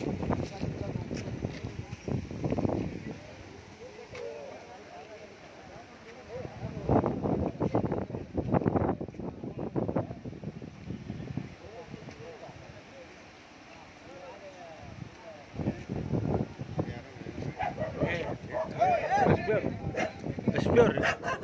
SP ಅವ್ರಿ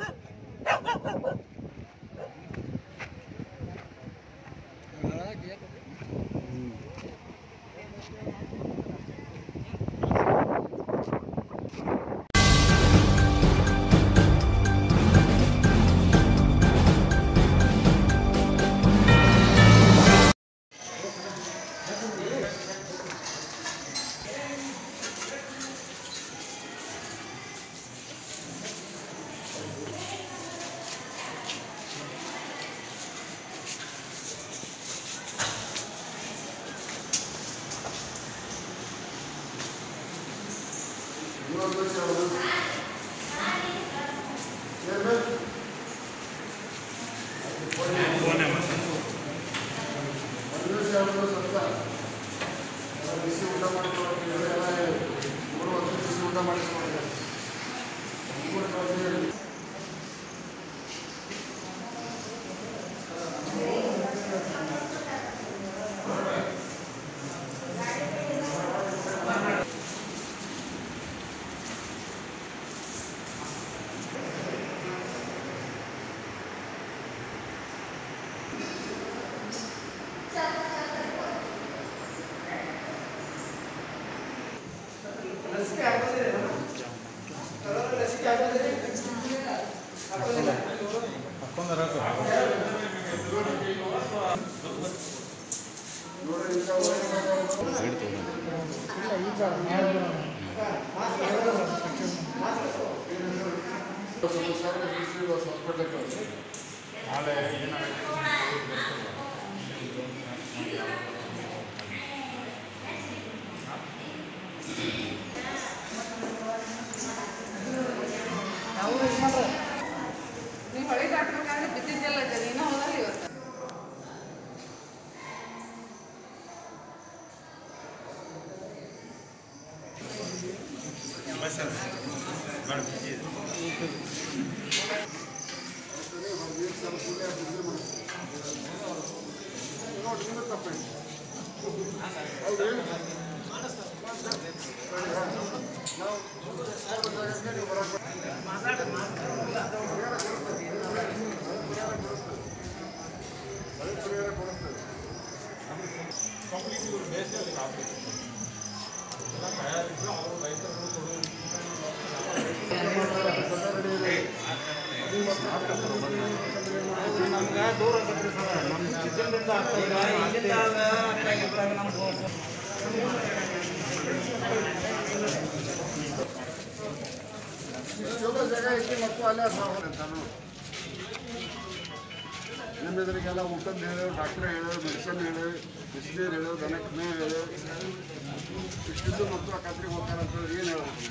ನೀವು ಹೊಳೆ ದಾಟ್ಬೇಕಾದ್ರೆ ಬಿದ್ದಿದ್ದೆಲ್ಲ ಜನ ಇನ್ನೂ ಹೋದಲ್ಲ ಇವತ್ತು ನಿಮ್ಮೆದುರಿಗೆಲ್ಲ ಊಟದ ಹೇಳು ಡಾಕ್ಟ್ರ್ ಹೇಳು ಮೆಡಿಸಿನ್ ಹೇಳು ಬಿಸಿನೀರು ಹೇಳು ದನಕ್ಕೆ ಮೇವು ಹೇಳು ಇಷ್ಟಿದ್ದು ಮಕ್ಕಳು ಕತ್ರಿಗೆ ಹೋಗ್ತಾರಂತ ಏನು ಹೇಳೋದು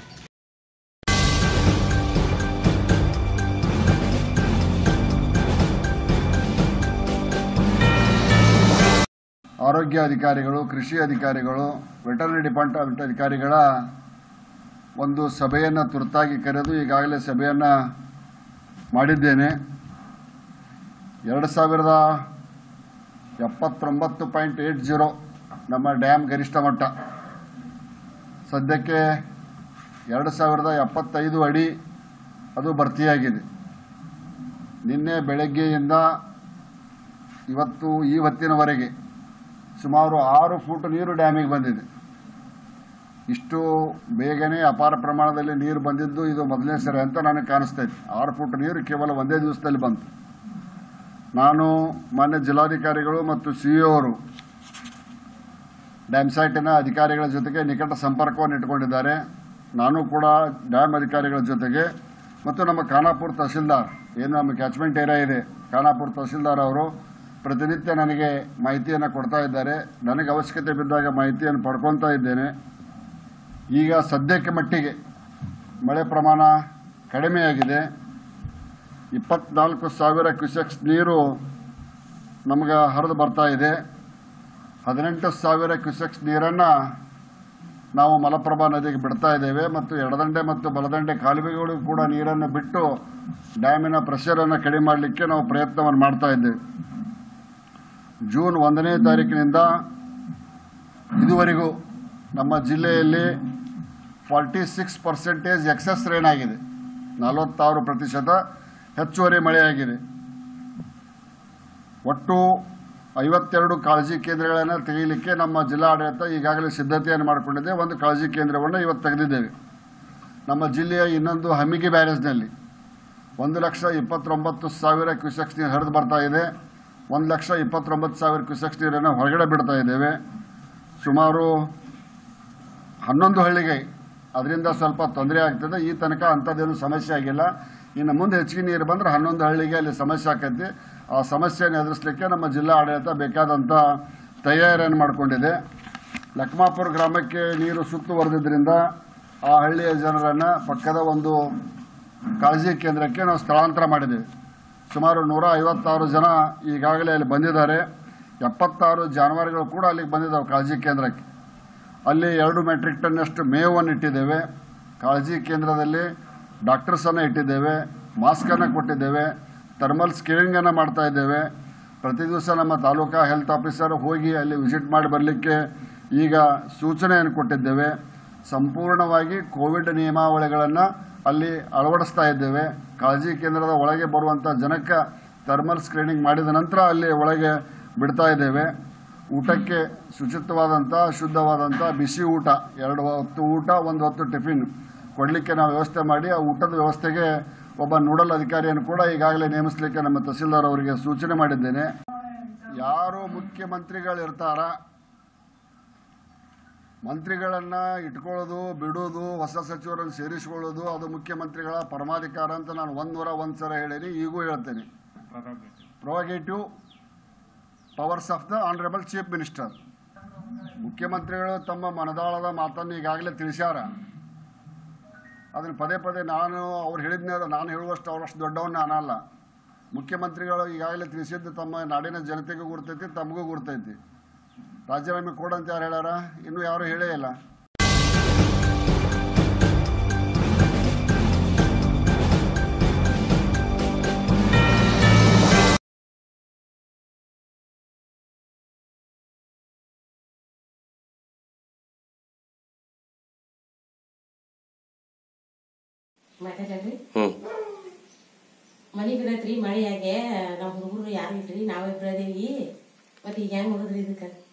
ಆರೋಗ್ಯ ಅಧಿಕಾರಿಗಳು ಕೃಷಿ ಅಧಿಕಾರಿಗಳು ವೆಟರ್ನರಿ ಡಿಪಾರ್ಟ್ಮೆಂಟ್ ಅಧಿಕಾರಿಗಳ ಒಂದು ಸಭೆಯನ್ನು ತುರ್ತಾಗಿ ಕರೆದು ಈಗಾಗಲೇ ಸಭೆಯನ್ನು ಮಾಡಿದ್ದೇನೆ ಎರಡು ಸಾವಿರದ ಎಪ್ಪತ್ತೊಂಬತ್ತು ಪಾಯಿಂಟ್ ಏಟ್ ಜೀರೋ ನಮ್ಮ ಡ್ಯಾಮ್ ಗರಿಷ್ಠ ಮಟ್ಟ ಸದ್ಯಕ್ಕೆ ಎರಡು ಸಾವಿರದ ಎಪ್ಪತ್ತೈದು ಅಡಿ ಅದು ಭರ್ತಿಯಾಗಿದೆ ನಿನ್ನೆ ಬೆಳಗ್ಗೆಯಿಂದ ಇವತ್ತು ಈ ಹೊತ್ತಿನವರೆಗೆ ಸುಮಾರು ಆರು ಫೂಟ್ ನೀರು ಡ್ಯಾಮಿಗೆ ಬಂದಿದೆ ಇಷ್ಟು ಬೇಗನೆ ಅಪಾರ ಪ್ರಮಾಣದಲ್ಲಿ ನೀರು ಬಂದಿದ್ದು ಇದು ಮೊದಲನೇ ಸರಿ ಅಂತ ನನಗೆ ಕಾಣಿಸ್ತೈತೆ ಆರು ಫೂಟ್ ನೀರು ಕೇವಲ ಒಂದೇ ದಿವಸದಲ್ಲಿ ಬಂತು ನಾನು ಮಾನ್ಯ ಜಿಲ್ಲಾಧಿಕಾರಿಗಳು ಮತ್ತು ಸಿಇಒ ಅವರು ಡ್ಯಾಮ್ ಸೈಟಿನ ಅಧಿಕಾರಿಗಳ ಜೊತೆಗೆ ನಿಕಟ ಸಂಪರ್ಕವನ್ನು ಇಟ್ಟುಕೊಂಡಿದ್ದಾರೆ ನಾನು ಕೂಡ ಡ್ಯಾಮ್ ಅಧಿಕಾರಿಗಳ ಜೊತೆಗೆ ಮತ್ತು ನಮ್ಮ ಖಾನಾಪುರ ತಹಸೀಲ್ದಾರ್ ಏನು ನಮ್ಮ ಕ್ಯಾಚ್ಮೆಂಟ್ ಏರಿಯಾ ಇದೆ ಖಾನಾಪುರ ತಹಸೀಲ್ದಾರ್ ಅವರು ಪ್ರತಿನಿತ್ಯ ನನಗೆ ಮಾಹಿತಿಯನ್ನು ಕೊಡ್ತಾ ಇದ್ದಾರೆ ನನಗೆ ಅವಶ್ಯಕತೆ ಬಿದ್ದಾಗ ಮಾಹಿತಿಯನ್ನು ಪಡ್ಕೊತಾ ಇದ್ದೇನೆ ಈಗ ಸದ್ಯಕ್ಕೆ ಮಟ್ಟಿಗೆ ಮಳೆ ಪ್ರಮಾಣ ಕಡಿಮೆಯಾಗಿದೆ ಇಪ್ಪತ್ನಾಲ್ಕು ಸಾವಿರ ಕ್ಯೂಸೆಕ್ಸ್ ನೀರು ನಮಗೆ ಹರಿದು ಬರ್ತಾ ಇದೆ ಹದಿನೆಂಟು ಸಾವಿರ ಕ್ಯೂಸೆಕ್ಸ್ ನೀರನ್ನು ನಾವು ಮಲಪ್ರಭಾ ನದಿಗೆ ಬಿಡ್ತಾ ಇದ್ದೇವೆ ಮತ್ತು ಎಡದಂಡೆ ಮತ್ತು ಬಲದಂಡೆ ಕಾಲುವೆಗಳಿಗೂ ಕೂಡ ನೀರನ್ನು ಬಿಟ್ಟು ಡ್ಯಾಮಿನ ಪ್ರೆಷರನ್ನು ಕಡಿಮೆ ಮಾಡಲಿಕ್ಕೆ ನಾವು ಪ್ರಯತ್ನವನ್ನು ಮಾಡ್ತಾ ಇದ್ದೇವೆ ಜೂನ್ ಒಂದನೇ ತಾರೀಕಿನಿಂದ ಇದುವರೆಗೂ ನಮ್ಮ ಜಿಲ್ಲೆಯಲ್ಲಿ forty six percentage excess rain ಆಗಿದೆ ನಲವತ್ತಾರು ಪ್ರತಿಶತ ಹೆಚ್ಚುವರಿ ಮಳೆಯಾಗಿದೆ ಒಟ್ಟು ಐವತ್ತೆರಡು ಕಾಳಜಿ ಕೇಂದ್ರಗಳನ್ನು ತೆಗೆಯಲಿಕ್ಕೆ ನಮ್ಮ ಜಿಲ್ಲಾಡಳಿತ ಈಗಾಗಲೇ ಸಿದ್ಧತೆಯನ್ನು ಮಾಡಿಕೊಂಡಿದೆ ಒಂದು ಕಾಳಜಿ ಕೇಂದ್ರವನ್ನು ಇವತ್ತು ತೆಗೆದಿದ್ದೇವೆ ನಮ್ಮ ಜಿಲ್ಲೆಯ ಇನ್ನೊಂದು ಹಮ್ಮಿಗಿ ಬ್ಯಾರೇಜ್ನಲ್ಲಿ ಒಂದು ಲಕ್ಷ ಇಪ್ಪತ್ತೊಂಬತ್ತು ಸಾವಿರ ಕ್ಯೂಸೆಕ್ಸ್ ನೀರು ಹರಿದು ಬರ್ತಾ ಇದೆ ಒಂದು ಲಕ್ಷ ಇಪ್ಪತ್ತೊಂಬತ್ತು ಸಾವಿರ ಕ್ಯೂಸೆಕ್ಸ್ ನೀರನ್ನು ಹೊರಗಡೆ ಬಿಡ್ತಾ ಇದ್ದೇವೆ ಸುಮಾರು ಹನ್ನೊಂದು ಹಳ್ಳಿಗೆ ಅದರಿಂದ ಸ್ವಲ್ಪ ತೊಂದರೆ ಆಗ್ತದೆ ಈ ತನಕ ಅಂಥದ್ದೇನು ಸಮಸ್ಯೆ ಆಗಿಲ್ಲ ಇನ್ನು ಮುಂದೆ ಹೆಚ್ಚಿಗೆ ನೀರು ಬಂದರೆ ಹನ್ನೊಂದು ಹಳ್ಳಿಗೆ ಅಲ್ಲಿ ಸಮಸ್ಯೆ ಆಕೈತಿ ಆ ಸಮಸ್ಯೆಯನ್ನು ಎದುರಿಸಲಿಕ್ಕೆ ನಮ್ಮ ಜಿಲ್ಲಾ ಆಡಳಿತ ಬೇಕಾದಂಥ ತಯಾರಿಯನ್ನು ಮಾಡಿಕೊಂಡಿದೆ ಲಕ್ಮಾಪುರ ಗ್ರಾಮಕ್ಕೆ ನೀರು ಸುತ್ತುವರೆದಿದ್ದರಿಂದ ಆ ಹಳ್ಳಿಯ ಜನರನ್ನು ಪಕ್ಕದ ಒಂದು ಕಾಳಜಿ ಕೇಂದ್ರಕ್ಕೆ ನಾವು ಸ್ಥಳಾಂತರ ಮಾಡಿದ್ದೇವೆ ಸುಮಾರು ನೂರ ಐವತ್ತಾರು ಜನ ಈಗಾಗಲೇ ಅಲ್ಲಿ ಬಂದಿದ್ದಾರೆ ಎಪ್ಪತ್ತಾರು ಜಾನುವಾರುಗಳು ಕೂಡ ಅಲ್ಲಿಗೆ ಬಂದಿದ್ದಾವೆ ಕಾಳಜಿ ಕೇಂದ್ರಕ್ಕೆ ಅಲ್ಲಿ ಎರಡು ಮೆಟ್ರಿಕ್ ಟನ್ನಷ್ಟು ಮೇವನ್ನು ಇಟ್ಟಿದ್ದೇವೆ ಕಾಳಜಿ ಕೇಂದ್ರದಲ್ಲಿ ಡಾಕ್ಟರ್ಸನ್ನು ಇಟ್ಟಿದ್ದೇವೆ ಮಾಸ್ಕನ್ನು ಕೊಟ್ಟಿದ್ದೇವೆ ಥರ್ಮಲ್ ಸ್ಕ್ರೀನಿಂಗನ್ನು ಮಾಡ್ತಾ ಇದ್ದೇವೆ ಪ್ರತಿ ದಿವಸ ನಮ್ಮ ತಾಲೂಕಾ ಹೆಲ್ತ್ ಆಫೀಸರ್ ಹೋಗಿ ಅಲ್ಲಿ ವಿಸಿಟ್ ಮಾಡಿ ಬರಲಿಕ್ಕೆ ಈಗ ಸೂಚನೆಯನ್ನು ಕೊಟ್ಟಿದ್ದೇವೆ ಸಂಪೂರ್ಣವಾಗಿ ಕೋವಿಡ್ ನಿಯಮಾವಳಿಗಳನ್ನು ಅಲ್ಲಿ ಅಳವಡಿಸ್ತಾ ಇದ್ದೇವೆ ಕಾಳಜಿ ಕೇಂದ್ರದ ಒಳಗೆ ಬರುವಂಥ ಜನಕ್ಕೆ ಥರ್ಮಲ್ ಸ್ಕ್ರೀನಿಂಗ್ ಮಾಡಿದ ನಂತರ ಅಲ್ಲಿ ಒಳಗೆ ಬಿಡ್ತಾ ಇದ್ದೇವೆ ಊಟಕ್ಕೆ ಶುಚಿತ್ವವಾದಂಥ ಶುದ್ಧವಾದಂಥ ಬಿಸಿ ಊಟ ಎರಡು ಹೊತ್ತು ಊಟ ಒಂದು ಹೊತ್ತು ಟಿಫಿನ್ ಕೊಡಲಿಕ್ಕೆ ನಾವು ವ್ಯವಸ್ಥೆ ಮಾಡಿ ಆ ಊಟದ ವ್ಯವಸ್ಥೆಗೆ ಒಬ್ಬ ನೋಡಲ್ ಅಧಿಕಾರಿಯನ್ನು ಕೂಡ ಈಗಾಗಲೇ ನೇಮಿಸಲಿಕ್ಕೆ ನಮ್ಮ ತಹಸೀಲ್ದಾರ್ ಅವರಿಗೆ ಸೂಚನೆ ಮಾಡಿದ್ದೇನೆ ಯಾರು ಮುಖ್ಯಮಂತ್ರಿಗಳು ಇರ್ತಾರ ಮಂತ್ರಿಗಳನ್ನ ಇಟ್ಕೊಳ್ಳೋದು ಬಿಡೋದು ಹೊಸ ಸಚಿವರನ್ನು ಸೇರಿಸಿಕೊಳ್ಳೋದು ಅದು ಮುಖ್ಯಮಂತ್ರಿಗಳ ಪರಮಾಧಿಕಾರ ಅಂತ ನಾನು ಒಂದೂರ ಒಂದು ಸಲ ಹೇಳೀನಿ ಈಗೂ ಹೇಳ್ತೇನೆ prerogative powers of the honourable chief minister ಮುಖ್ಯಮಂತ್ರಿಗಳು ತಮ್ಮ ಮನದಾಳದ ಮಾತನ್ನು ಈಗಾಗಲೇ ತಿಳಿಸ್ಯಾರ ಅದನ್ನು ಪದೇ ಪದೇ ನಾನು ಅವ್ರು ಹೇಳಿದ್ನೇ ನಾನು ಹೇಳುವಷ್ಟು ಅವರಷ್ಟು ದೊಡ್ಡವನ್ನ ನಾನಲ್ಲ ಮುಖ್ಯಮಂತ್ರಿಗಳು ಈಗಾಗಲೇ ತಿಳಿಸಿದ್ದು ತಮ್ಮ ನಾಡಿನ ಜನತೆಗೂ ಗುರ್ತೈತಿ ತಮಗೂ ಗುರ್ತೈತಿ ರಾಜೀನಾಮೆ ಕೊಡಂತ ಯಾರು ಹೇಳ್ಯಾರ ಇನ್ನೂ ಯಾರು ಹೇಳೇ ಇಲ್ಲ ಮಾತಾಡ್ರಿ ಹ್ಞೂ ಮನಿ ಬಿದ್ದೈತ್ರಿ ಮಳೆಯಾಗೆ ನಮ್ಮ ಹುಡುಗರು ಯಾರು ಇಲ್ರಿ ನಾವೇ ಇಬ್ಬರು ಅದೇವಿ ಮತ್ತೆ ಈಗ ಹೆಂಗ್ ಮಾಡೋದ್ರಿ ಇದಕ್ಕೆ